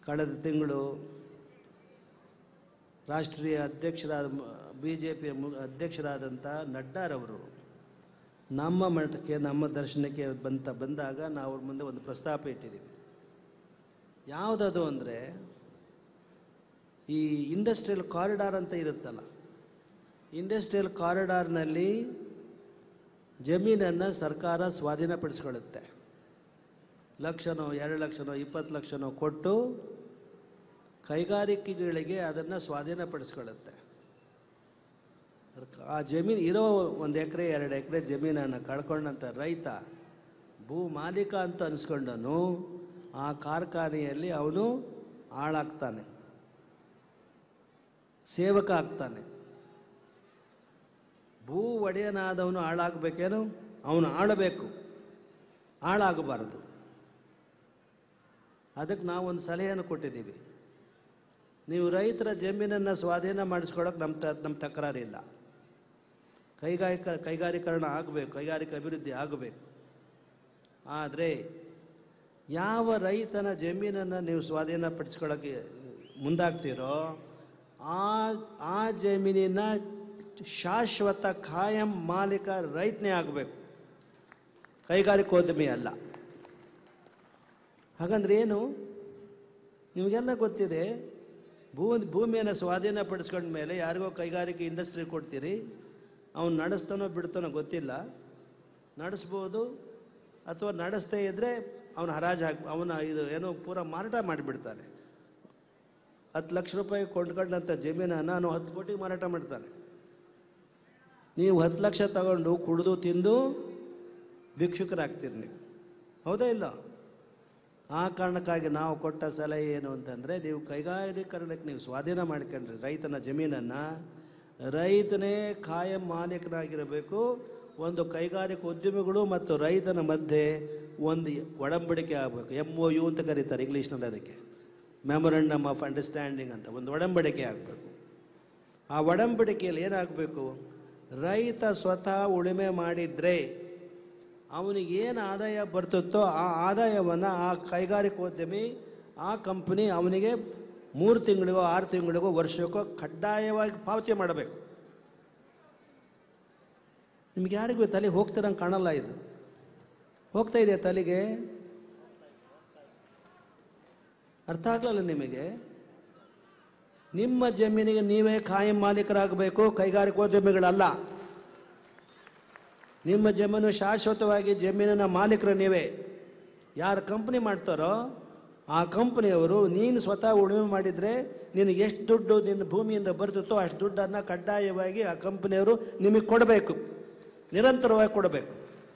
ಕಳೆದ ತಿಂಗಳು ರಾಷ್ಟ್ರೀಯ ಅಧ್ಯಕ್ಷರಾದ ಬಿ ಜೆ ಪಿಯ ಅಧ್ಯಕ್ಷರಾದಂಥ ನಡ್ಡಾರವರು ನಮ್ಮ ಮಠಕ್ಕೆ ನಮ್ಮ ದರ್ಶನಕ್ಕೆ ಬಂತ ಬಂದಾಗ ನಾವು ಅವ್ರ ಮುಂದೆ ಒಂದು ಪ್ರಸ್ತಾಪ ಇಟ್ಟಿದ್ದೀವಿ ಯಾವುದದು ಅಂದರೆ ಈ ಇಂಡಸ್ಟ್ರಿಯಲ್ ಕಾರಿಡಾರ್ ಅಂತ ಇರುತ್ತಲ್ಲ ಇಂಡಸ್ಟ್ರಿಯಲ್ ಕಾರಿಡಾರ್ನಲ್ಲಿ ಜಮೀನನ್ನು ಸರ್ಕಾರ ಸ್ವಾಧೀನಪಡಿಸ್ಕೊಳ್ಳುತ್ತೆ ಲಕ್ಷನೋ ಎರಡು ಲಕ್ಷನೋ ಇಪ್ಪತ್ತು ಲಕ್ಷನೋ ಕೊಟ್ಟು ಕೈಗಾರಿಕೆಗಳಿಗೆ ಅದನ್ನು ಸ್ವಾಧೀನಪಡಿಸ್ಕೊಳ್ಳುತ್ತೆ ಆ ಜಮೀನು ಇರೋ ಒಂದು ಎಕರೆ ಎರಡು ಎಕರೆ ಜಮೀನನ್ನು ಕಳ್ಕೊಂಡಂಥ ರೈತ ಭೂ ಮಾಲೀಕ ಅಂತ ಅನಿಸ್ಕೊಂಡನು ಆ ಕಾರ್ಖಾನೆಯಲ್ಲಿ ಅವನು ಹಾಳಾಗ್ತಾನೆ ಸೇವಕ ಆಗ್ತಾನೆ ಭೂ ಒಡೆಯನಾದವನು ಹಾಳಾಗಬೇಕೇನು ಅವನು ಆಳಬೇಕು ಹಾಳಾಗಬಾರದು ಅದಕ್ಕೆ ನಾವು ಒಂದು ಸಲಹೆಯನ್ನು ಕೊಟ್ಟಿದ್ದೀವಿ ನೀವು ರೈತರ ಜಮೀನನ್ನು ಸ್ವಾಧೀನ ಮಾಡಿಸ್ಕೊಳ್ಳೋಕೆ ನಮ್ಮ ತ ನಮ್ಮ ತಕರಾರಿಲ್ಲ ಕೈಗಾರಿಕ ಕೈಗಾರೀಕರಣ ಆಗಬೇಕು ಕೈಗಾರಿಕಾ ಅಭಿವೃದ್ಧಿ ಆಗಬೇಕು ಆದರೆ ಯಾವ ರೈತನ ಜಮೀನನ್ನು ನೀವು ಸ್ವಾಧೀನಪಡಿಸ್ಕೊಳ್ಳೋಕ್ಕೆ ಮುಂದಾಗ್ತೀರೋ ಆ ಆ ಜಮೀನಿನ ಶಾಶ್ವತ ಖಾಯಂ ಮಾಲೀಕ ರೈತನೇ ಆಗಬೇಕು ಕೈಗಾರಿಕೋದ್ಯಮಿ ಅಲ್ಲ ಹಾಗಂದ್ರೆ ಏನು ನಿಮಗೆಲ್ಲ ಗೊತ್ತಿದೆ ಭೂ ಭೂಮಿಯನ್ನು ಸ್ವಾಧೀನಪಡಿಸ್ಕೊಂಡ ಮೇಲೆ ಯಾರಿಗೋ ಕೈಗಾರಿಕೆ ಇಂಡಸ್ಟ್ರಿ ಕೊಡ್ತೀರಿ ಅವನು ನಡೆಸ್ತಾನೋ ಬಿಡ್ತಾನೋ ಗೊತ್ತಿಲ್ಲ ನಡೆಸ್ಬೋದು ಅಥವಾ ನಡೆಸ್ತೇ ಇದ್ದರೆ ಅವನು ಹರಾಜು ಹಾಕಿ ಅವನ ಇದು ಏನೋ ಪೂರ ಮಾರಾಟ ಮಾಡಿಬಿಡ್ತಾನೆ ಹತ್ತು ಲಕ್ಷ ರೂಪಾಯಿ ಕೊಂಡ್ಕೊಂಡಂಥ ಜಮೀನನ್ನು ಅವನು ಹತ್ತು ಕೋಟಿಗೆ ಮಾರಾಟ ಮಾಡ್ತಾನೆ ನೀವು ಹತ್ತು ಲಕ್ಷ ತಗೊಂಡು ಕುಡಿದು ತಿಂದು ಭಿಕ್ಷುಕರಾಗ್ತೀರಿ ನೀವು ಹೌದಾ ಇಲ್ಲ ಆ ಕಾರಣಕ್ಕಾಗಿ ನಾವು ಕೊಟ್ಟ ಸಲಹೆ ಏನು ಅಂತಂದರೆ ನೀವು ಕೈಗಾರೀಕರಣಕ್ಕೆ ನೀವು ಸ್ವಾಧೀನ ಮಾಡ್ಕೊಂಡ್ರಿ ರೈತನ ಜಮೀನನ್ನು ರೈತನೇ ಕಾಯಂ ಮಾಲೀಕನಾಗಿರಬೇಕು ಒಂದು ಕೈಗಾರಿಕಾ ಉದ್ಯಮಿಗಳು ಮತ್ತು ರೈತನ ಮಧ್ಯೆ ಒಂದು ಒಡಂಬಡಿಕೆ ಆಗಬೇಕು ಎಮ್ ಒ ಯು ಅಂತ ಕರೀತಾರೆ ಇಂಗ್ಲೀಷ್ನಲ್ಲಿ ಅದಕ್ಕೆ ಮೆಮೊರಂಡಮ್ ಆಫ್ ಅಂಡರ್ಸ್ಟ್ಯಾಂಡಿಂಗ್ ಅಂತ ಒಂದು ಒಡಂಬಡಿಕೆ ಆಗಬೇಕು ಆ ಒಡಂಬಡಿಕೆಯಲ್ಲಿ ಏನಾಗಬೇಕು ರೈತ ಸ್ವತಃ ಉಳುಮೆ ಮಾಡಿದರೆ ಅವನಿಗೆ ಏನು ಆದಾಯ ಬರ್ತಿತ್ತೋ ಆ ಆದಾಯವನ್ನು ಆ ಕೈಗಾರಿಕೋದ್ಯಮಿ ಆ ಕಂಪ್ನಿ ಅವನಿಗೆ ಮೂರು ತಿಂಗಳಿಗೋ ಆರು ತಿಂಗಳಿಗೋ ವರ್ಷಕ್ಕೋ ಕಡ್ಡಾಯವಾಗಿ ಪಾವತಿ ಮಾಡಬೇಕು ನಿಮ್ಗೆ ಯಾರಿಗೂ ತಲೆ ಹೋಗ್ತಿರಂಗೆ ಕಾಣಲ್ಲ ಇದು ಹೋಗ್ತಾ ಇದೆಯಾ ತಲೆಗೆ ಅರ್ಥ ಆಗಲ್ಲ ನಿಮಗೆ ನಿಮ್ಮ ಜಮೀನಿಗೆ ನೀವೇ ಕಾಯಂ ಮಾಲೀಕರಾಗಬೇಕು ಕೈಗಾರಿಕೋದ್ಯಮಿಗಳಲ್ಲ ನಿಮ್ಮ ಜಮೀನು ಶಾಶ್ವತವಾಗಿ ಜಮೀನಿನ ಮಾಲೀಕರು ನೀವೇ ಯಾರು ಕಂಪ್ನಿ ಮಾಡ್ತಾರೋ ಆ ಕಂಪ್ನಿಯವರು ನೀನು ಸ್ವತಃ ಉಳುಮೆ ಮಾಡಿದರೆ ನಿನಗೆ ಎಷ್ಟು ದುಡ್ಡು ನಿನ್ನ ಭೂಮಿಯಿಂದ ಬರ್ತಿತ್ತೋ ಅಷ್ಟು ದುಡ್ಡನ್ನು ಕಡ್ಡಾಯವಾಗಿ ಆ ಕಂಪ್ನಿಯವರು ನಿಮಗೆ ಕೊಡಬೇಕು ನಿರಂತರವಾಗಿ ಕೊಡಬೇಕು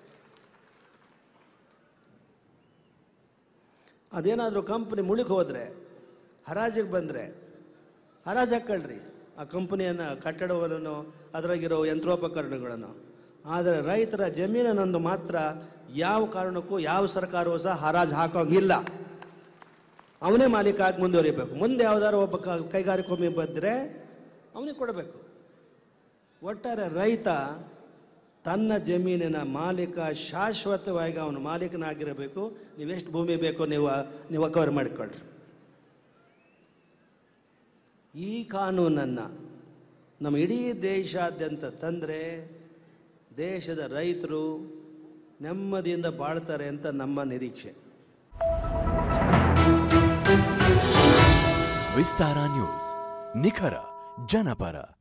ಅದೇನಾದರೂ ಕಂಪ್ನಿ ಮುಳುಗಿ ಹೋದರೆ ಹರಾಜಿಗೆ ಬಂದರೆ ಹರಾಜು ಹಾಕ್ಕೊಳ್ರಿ ಆ ಕಂಪ್ನಿಯನ್ನು ಕಟ್ಟಡವನ್ನು ಅದರಾಗಿರೋ ಯಂತ್ರೋಪಕರಣಗಳನ್ನು ಆದರೆ ರೈತರ ಜಮೀನನ್ನೊಂದು ಮಾತ್ರ ಯಾವ ಕಾರಣಕ್ಕೂ ಯಾವ ಸರ್ಕಾರವೂ ಸಹ ಹರಾಜು ಹಾಕೋಂಗಿಲ್ಲ ಅವನೇ ಮಾಲೀಕ ಆಗಿ ಮುಂದುವರಿಬೇಕು ಮುಂದೆ ಯಾವ್ದಾದ್ರು ಒಬ್ಬ ಕ ಕೈಗಾರಿಕೋಮಿ ಬಂದರೆ ಅವನಿಗೆ ಕೊಡಬೇಕು ಒಟ್ಟಾರೆ ರೈತ ತನ್ನ ಜಮೀನಿನ ಮಾಲೀಕ ಶಾಶ್ವತವಾಗಿ ಅವನು ಮಾಲೀಕನಾಗಿರಬೇಕು ನೀವೆಷ್ಟು ಭೂಮಿ ಬೇಕೋ ನೀವು ನೀವು ಅಕವರ್ ಮಾಡಿಕೊಳ್ಳ್ರಿ ಈ ಕಾನೂನನ್ನು ನಮ್ಮ ಇಡೀ ದೇಶಾದ್ಯಂತ ತಂದರೆ ದೇಶದ ರೈತರು ನೆಮ್ಮದಿಯಿಂದ ಬಾಳ್ತಾರೆ ಅಂತ ನಮ್ಮ ನಿರೀಕ್ಷೆ ವಿಸ್ತಾರ ನ್ಯೂಸ್ ನಿಖರ ಜನಪರ